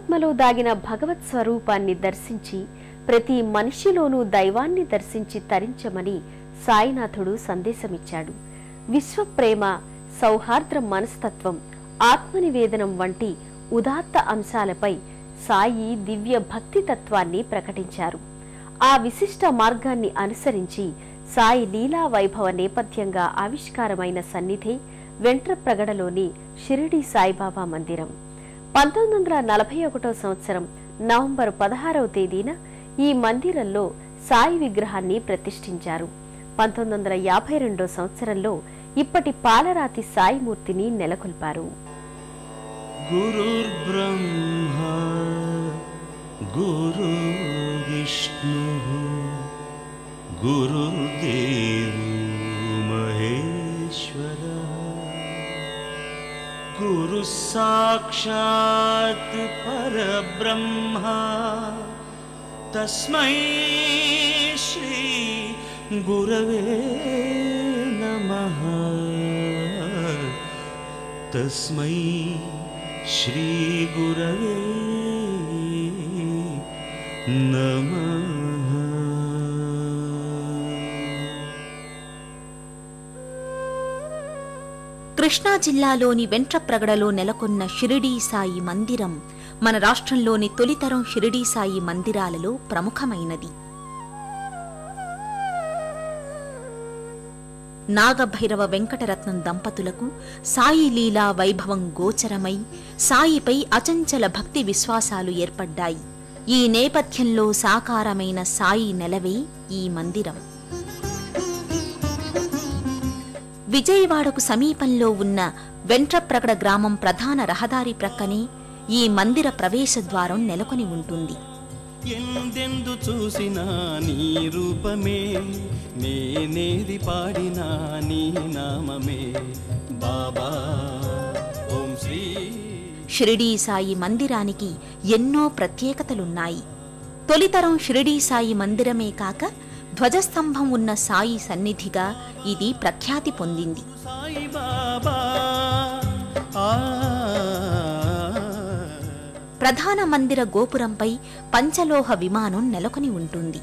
జీవాత్మలో దాగిన భగవత్ స్వరూపాన్ని దర్శించి ప్రతి మనిషిలోనూ దైవాన్ని దర్శించి తరించమని సాయినాథుడు సందేశమిచ్చాడు విశ్వప్రేమ సౌహార్ద్ర మనస్తత్వం ఆత్మనివేదనం వంటి ఉదాత్త అంశాలపై సాయి దివ్య భక్తి తత్వాన్ని ప్రకటించారు ఆ విశిష్ట మార్గాన్ని అనుసరించి సాయి లీలా వైభవ నేపథ్యంగా ఆవిష్కారమైన సన్నిధి వెంట్రప్రగడలోని షిరిడి సాయిబాబా మందిరం పంతొమ్మిది వందల నలభై ఒకటో సంవత్సరం నవంబర్ పదహారవ తేదీన ఈ మందిరంలో సాయి విగ్రహాన్ని ప్రతిష్ఠించారు పంతొమ్మిది వందల యాభై రెండో సంవత్సరంలో ఇప్పటి పాలరాతి సాయిమూర్తిని నెలకొల్పారు गुरुर्ब्रह्मा गुरुर्विष्णुः गुरुर्देवो महेश्वरः गुरुः साक्षात् परब्रह्मा तस्मै श्री गुरवे नमः तस्मै श्रीगुरवे नमः కృష్ణా జిల్లాలోని వెంట్రప్రగడలో నెలకొన్న షిరిడీ సాయి మందిరం మన రాష్ట్రంలోని తొలితరం షిరిడీ సాయి మందిరాలలో ప్రముఖమైనది నాగభైరవ వెంకటరత్నం దంపతులకు సాయి లీలా వైభవం గోచరమై సాయిపై అచంచల భక్తి విశ్వాసాలు ఏర్పడ్డాయి ఈ నేపథ్యంలో సాకారమైన సాయి నెలవే ఈ మందిరం విజయవాడకు సమీపంలో ఉన్న వెంట్రప్రగడ గ్రామం ప్రధాన రహదారి ప్రక్కనే ఈ మందిర ప్రవేశద్వారం నెలకొని ఉంటుంది ఎందెందు చూసినా నీ రూపమే నేనేది పాడినా నీ నామమే బాబా ఓం శ్రీ షిరిడీ సాయి మందిరానికి ఎన్నో ప్రత్యేకతలున్నాయి తొలితరం షిరిడీ సాయి మందిరమే కాక ధ్వజస్తంభం ఉన్న సాయి సన్నిధిగా ఇది ప్రఖ్యాతి పొందింది సాయి బాబా ఆ ప్రధాన మందిర గోపురంపై పంచలోహ విమానం నెలకొని ఉంటుంది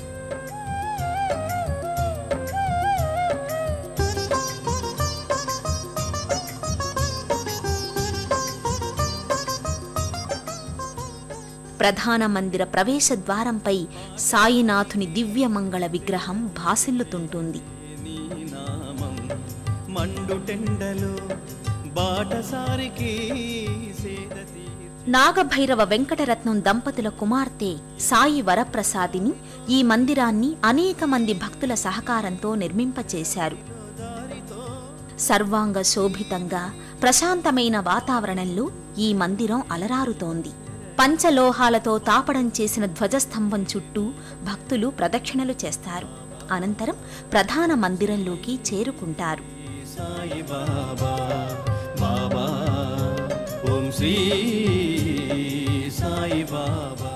ప్రధాన మందిర ప్రవేశ ద్వారంపై సాయినాథుని దివ్యమంగళ విగ్రహం భాసిల్లుతుంటుంది నీ నామం మండుటెండలో బాటసారికి సేద తీర్చు నాగభైరవ వెంకటరత్నం దంపతుల కుమార్తె సాయి వరప్రసాదిని ఈ మందిరాన్ని అనేక మంది భక్తుల సహకారంతో నిర్మింపచేశారు సర్వాంగ శోభితంగా ప్రశాంతమైన వాతావరణంలో ఈ మందిరం అలరారుతోంది పంచలోహాలతో తాపడం చేసిన ధ్వజస్తంభం చుట్టూ భక్తులు ప్రదక్షిణలు చేస్తారు అనంతరం ప్రధాన మందిరంలోకి చేరుకుంటారు సాయి బాబా బాబా ఓం శ్రీ సాయి బాబా